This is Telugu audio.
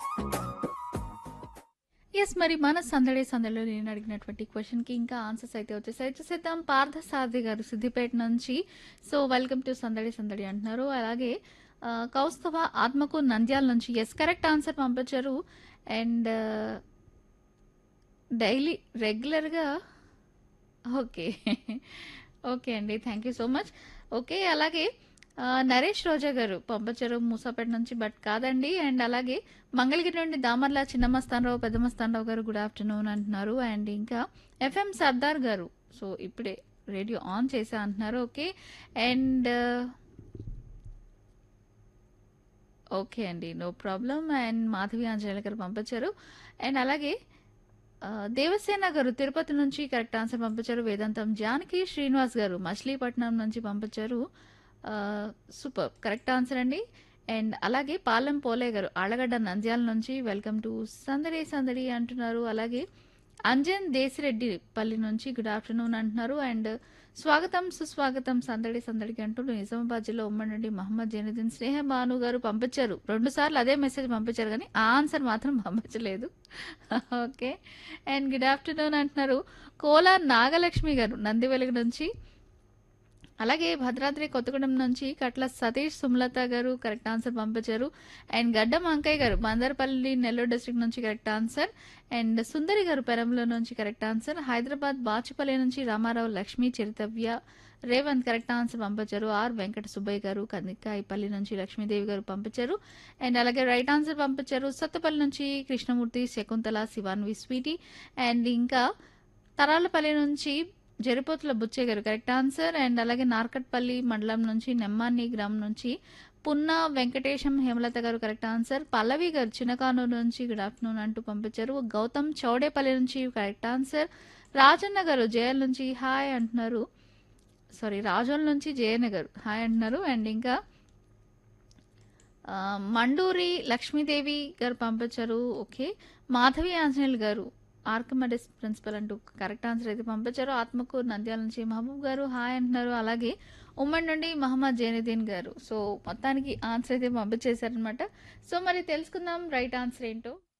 యెస్. మరి మన సందడి సందడిలో నేను అడిగినటువంటి క్వెషన్‌కి ఇంకా ఆన్సర్స్ అయితే వచ్చేసాయి. చూసేద్దాం పార్థసారథి గారు సిద్దిపేట నుంచి. సో, వెల్కమ్ టు సందడి సందడి అంటున్నారు. అలాగే ఆహ్, కౌస్తవ ఆత్మకూరు నంద్యాల నుంచి యెస్ కరెక్ట్ ఆన్సర్ పంపించారు. అండ్ డైలీ రెగ్యులర్‌గా ఓకే. ఓకే అండి. Thank you so much. Okay. అలాగే ఆహ్, నరేష్ రోజా గారు పంపించారు మూసాపేట నుంచి బట్ కాదండి. అండ్ అలాగే మంగళగిరి నుండి దామర్ల చిన్నమస్తానరావు, పెద్దమస్తానరావు గారు గుడ్ ఆఫ్టర్‌నూన్ అంటున్నారు. అండ్ ఇంకా ఎఫ్ఎం సర్దార్ గారు సో, ఇప్పుడే రేడియో ఆన్ చేశా అంటున్నారు. ఓకే. అండ్ ఓకే అండి. No problem. And Madhavi Anjaneyulu garu పంపించారు. అండ్ అలాగే ఆహ్, దేవసేన గారు తిరుపతి నుంచి కరెక్ట్ ఆన్సర్ పంపించారు. వేదాంతం జానకి శ్రీనివాస్ గారు మచిలీపట్నం నుంచి పంపించారు. ఆహ్, సూపర్ కరెక్ట్ ఆన్సర్ అండి. అండ్ అలాగే పాలెం పోలయ్య గారు ఆళ్లగడ్డ నంద్యాల నుంచి వెల్కమ్ టు సందడి సందడి అంటున్నారు. అలాగే అంజన్ దేశిరెడ్డి పల్లి నుంచి గుడ్ ఆఫ్టర్‌నూన్ అంటున్నారు. అండ్ స్వాగతం సుస్వాగతం సందడి సందడికి అంటూ నిజామాబాద్ జిల్లా ఉమ్మడి నుండి మహమ్మద్ జైనుద్దీన్ స్నేహ భాను గారు పంపించారు. 2 సార్లు అదే మెసేజ్ పంపించారు గానీ ఆ ఆన్సర్ మాత్రం పంపించలేదు. ఓకే. అండ్ గుడ్ ఆఫ్టర్‌నూన్ అంటున్నారు. కోలార్ నాగలక్ష్మి గారు నందివెలుగు నుంచి. అలాగే భద్రాద్రి కొత్తగూడెం నుంచి కట్ల సతీష్ సుమలత గారు కరెక్ట్ ఆన్సర్ పంపించారు. అండ్ గడ్డం అంకయ్య గారు బందర్పల్లి నెల్లూరు డిస్ట్రిక్ట్ నుంచి correct answer. And Sundari garu పెరంలో నుంచి కరెక్ట్ ఆన్సర్. హైదరాబాద్ బాచుపల్లి నుంచి రామారావు లక్ష్మి చరితవ్య రేవంత్ కరెక్ట్ ఆన్సర్ పంపించారు. ఆర్ వెంకట సుబ్బయ్య గారు కనికాయపల్లి నుంచి లక్ష్మీదేవి గారు పంపించారు. అండ్ అలాగే రైట్ ఆన్సర్ పంపించారు. సత్తుపల్లి నుంచి కృష్ణమూర్తి, శకుంతల, శివాన్వి స్వీటీ అండ్ ఇంకా తరాలపల్లి నుంచి జరిపోతుల బుచ్చయ్య గారు కరెక్ట్ ఆన్సర్. అండ్ అలాగే నార్కట్పల్లి మండలం నుంచి నెమ్మాని గ్రామం నుంచి పున్నా వెంకటేశం హేమలత గారు కరెక్ట్ ఆన్సర్. పల్లవి గారు చినకానూరు నుంచి గుడ్ ఆఫ్టర్‌నూన్ అంటూ పంపించారు. గౌతమ్ చౌడేపల్లి నుంచి కరెక్ట్ ఆన్సర్. రాజన్న గారు జేఎల్ నుంచి హాయ్ అంటున్నారు. సారీ రాజోల్ నుంచి జయన్న గారు హాయ్ అంటున్నారు. అండ్ ఇంకా ఆహ్, మండూరి లక్ష్మీదేవి గారు పంపించారు. Okay. Madhavi Anjaneyulu garu Archimedes principle అంటూ కరెక్ట్ ఆన్సర్ అయితే పంపించారు. ఆత్మకూరు నంద్యాల నుంచి మహబూబ్ గారు హాయ్ అంటున్నారు. అలాగే ఉమ్మడి నుండి మహమ్మద్ జైనుద్దీన్ గారు. సో, మొత్తానికి ఆన్సర్ అయితే పంపించేశారనమాట. సో, మరి తెలుసుకుందాం రైట్ ఆన్సర్ ఏంటో.